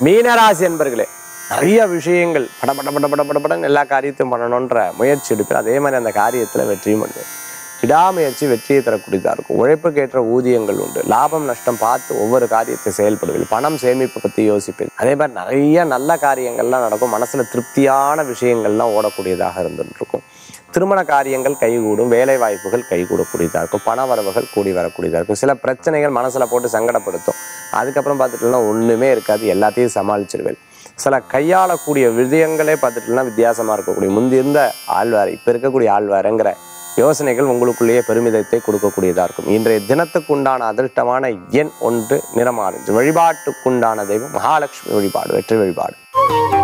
மீனராசி என்பர்களே நிறைய விஷயங்கள் பட பட பட பட பட படன்னு எல்லா காரியத்தையும் பண்ணணுன்ற முயற்சி எடுப்பேன் அதே மாதிரி அந்த காரியத்தில் வெற்றியும் பண்ணுவேன் விடாமுயற்சி வெற்றியை தரக்கூடியதாக இருக்கும் உழைப்புக்கேற்ற ஊதியங்கள் உண்டு லாபம் நஷ்டம் பார்த்து ஒவ்வொரு காரியத்தை செயல்படுவீர்கள் பணம் சேமிப்பு பற்றி யோசிப்பேன் அதே மாதிரி நிறைய நல்ல காரியங்கள்லாம் நடக்கும் மனசில் திருப்தியான விஷயங்கள்லாம் ஓடக்கூடியதாக இருந்துட்டு இருக்கும் திருமண காரியங்கள் கைகூடும் வேலை வாய்ப்புகள் கைகூடக்கூடியதாக இருக்கும் பண வரவுகள் கூடி வரக்கூடியதாக இருக்கும் சில பிரச்சனைகள் மனசில் போட்டு சங்கடப்படுத்தும் அதுக்கப்புறம் பார்த்துட்டுனா ஒன்றுமே இருக்காது எல்லாத்தையும் சமாளிச்சிருவேன் சில கையாளக்கூடிய விஜயங்களே பார்த்துட்டுனா வித்தியாசமாக இருக்கக்கூடிய முந்தி இருந்த ஆழ்வார் இப்போ இருக்கக்கூடிய ஆழ்வாருங்கிற யோசனைகள் உங்களுக்குள்ளேயே பெருமிதத்தை கொடுக்கக்கூடியதாக இருக்கும் இன்றைய தினத்துக்கு உண்டான அதிர்ஷ்டமான எண் ஒன்று நிறமாறு வழிபாட்டுக்குண்டான தெய்வம் மகாலட்சுமி வழிபாடு வெற்றி வழிபாடு